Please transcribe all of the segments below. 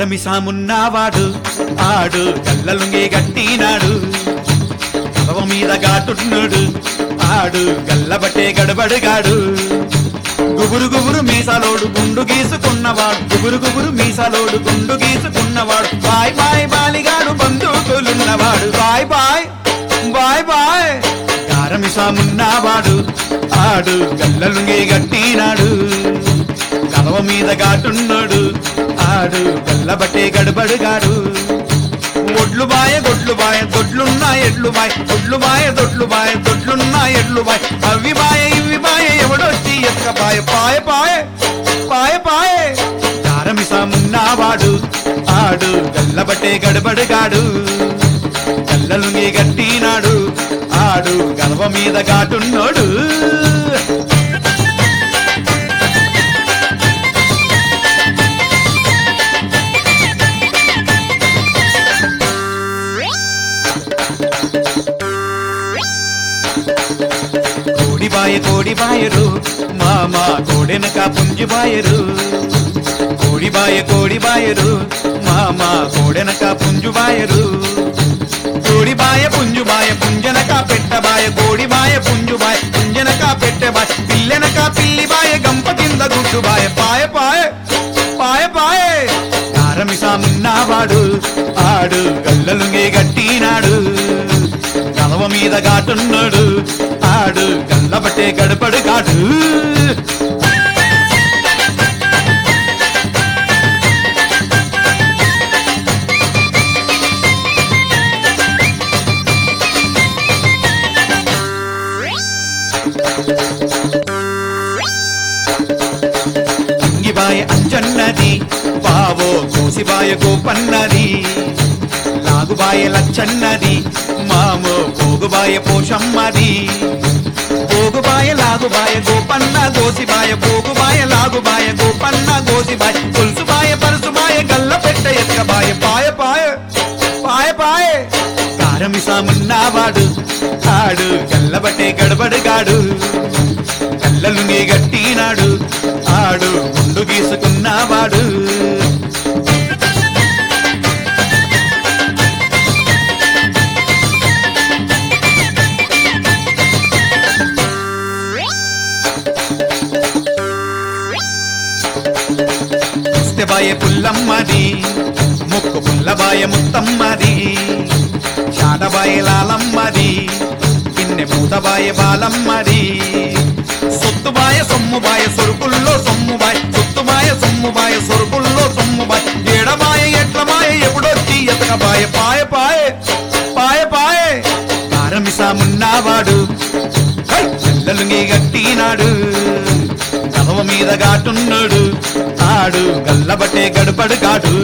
గారమిసామున్నవాడు ఆడు గల్లలుంగే గట్టినాడు కదవ మీద గాటున్నాడు ఆడు గల్లబట్టే గడబడుగాడు గుబురు గుబురు మీసాలోడు గుండు గీసుకున్నవాడు గుబురు గుబురు మీసాలోడు గుండు గీసుకున్నవాడు బాయ్ బాయ్ బాలిగాడు బంధువులున్నవాడు బాయ్ బాయ్ బాయ్ బాయ్ గారమిసామున్నవాడు ఆడు గల్లలుంగే గట్టినాడు కదవ మీద గాటున్నాడు ఆడు గల్లబట్టే గడబడుగాడు ఒడ్లు బాయ గొడ్లు బాయ దొడ్లున్నా ఎడ్లు బాయ్ ఒడ్లు బాయ దొడ్లు బాయ దొడ్లున్నా ఎడ్లు బాయ్ అవి బాయ ఇవి బాయ ఎవడొచ్చి ఎక్క పాయ పాయ పాయ పాయ పాయ కారమిసామున్నావాడు ఆడు గల్లబట్టే గడబడుగాడు గల్లలుంగి గట్టినాడు ఆడు గలవ మీద గాటున్నాడు కోడిబాయ కోడిబాయరు మామ కోడెనక పుంజుబాయరు కోడిబాయ కోడిబాయరు మామ కోడెనక పుంజుబాయరు కోడిబాయ పుంజుబాయ పుంజనక పెట్టబాయ కోడిబాయ పుంజుబాయ పుంజనక పెట్టబాయ పిల్లెనక పిల్లిబాయ గంప కింద గుడ్డుబాయ పాయ పాయ పాయ పాయ కారమిసామున్నవాడు ఆడు గల్లలుంగే గట్టినాడు కలవ మీద గాటున్నాడు ఆడు గల్లబట్టే గడపడు కాడు అంగిబాయ అంజన్నది బావో కోసిబాయ గోపన్నది లాగుబాయ లచ్చన్నది మామో పోగుబాయ పోషమ్మది పోగుబాయ లాగుబాయ గోపన్న గోసిబాయ పోగుబాయ లాగుబాయ గోపన్న గోసిబాయ పులుసుబాయ పరుసుబాయ గల్ల పెట్ట ఎక్కబాయ పాయ పాయ పాయ పాయ కారమిసామున్నవాడు ఆడు గల్లబట్టే గడబడుగాడు కళ్ళలుంగి గట్టినాడు ఆడు ముందు గీసుకున్నవాడు బాయ పుల్లమ్మది ముక్కు పుల్లబాయ ముత్తమ్మది చాటబాయ లాలమ్మది పిన్నె పూతబాయ బాలమ్మది సొత్తుబాయ సొమ్ముబాయ సొరుకుల్లో సొమ్ముబాయ్ సొత్తుబాయ సొమ్ముబాయ సొరుకుల్లో సొమ్ముబాయ్ ఏడబాయ ఎట్లబాయ ఎప్పుడొచ్చి ఎతకబాయ పాయ పాయ పాయ పాయ కారమిసామున్నవాడు పిల్లలుంగి గట్టినాడు కదవ మీద గాటున్నాడు ఆడు గల్లబట్టే గడపడు కాడు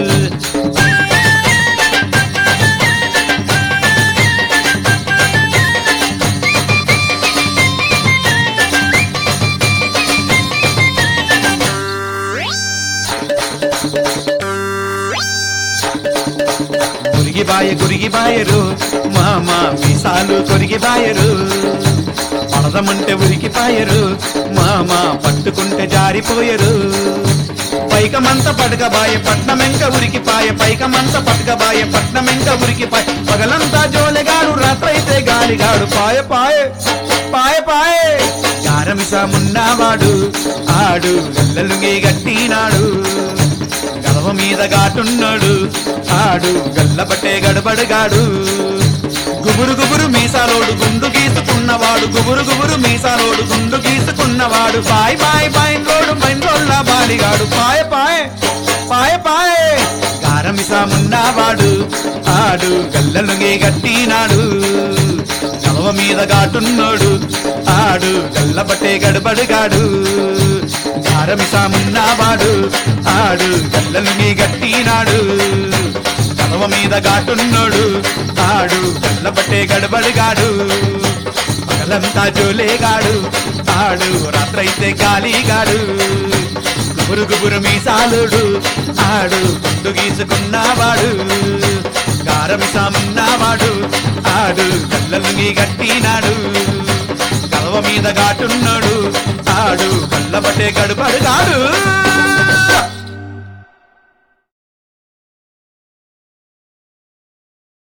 గురిగిబాయ గురిగిబాయరు మామ మీసాలు కొరిగిబాయరు పడదమంటే ఉరికిపాయరు మామ పట్టుకుంటే జారిపోయరు పైకమంత పడకబాయ పట్నమెంక ఉరికిపాయ పైకమంత పడకబాయ పట్నమెంక ఉరికిపాయ పగలంతా జోలెగాడు రాత్రైతే గాలిగాడు పాయ పాయ పాయ పాయ గారమిసామున్నవాడు ఆడు గల్లలుంగి గట్టినాడు గలవ మీద గాటున్నాడు ఆడు గల్లబట్టే గడబడగాడు గుబురు గుబురు మీసాలోడు గుండు గీసుకున్నవాడు గుబురు గుబురు మీసాలోడు గుండు గీసుకున్నవాడు బాయ్ బాయ్ బాయ్ రోడు బండ్రోళ్ళ బాలిగాడు పాయ పాయ పాయ పాయ గారమిసామున్నవాడు ఆడు గల్లలుగే గట్టినాడు గలవ మీద గాటున్నాడు ఆడు గల్లబట్టే గడబడుగాడు గారమిసామున్నవాడు ఆడు గల్లలుగే గట్టినాడు కలవ మీద గాటున్నాడు ఆడు కళ్ళబట్టే గడబడిగాడు పగలంతా జోలేగాడు ఆడు రాత్రైతే గాలిగాడు గుబురు గుబురు మీసాలుడు ఆడు గుండు గీసుకున్నవాడు గారమిసామున్నవాడు ఆడు కళ్ళలుంగి గట్టినాడు కలవ మీద గాటున్నాడు ఆడు కళ్ళబట్టే గడబడుగాడు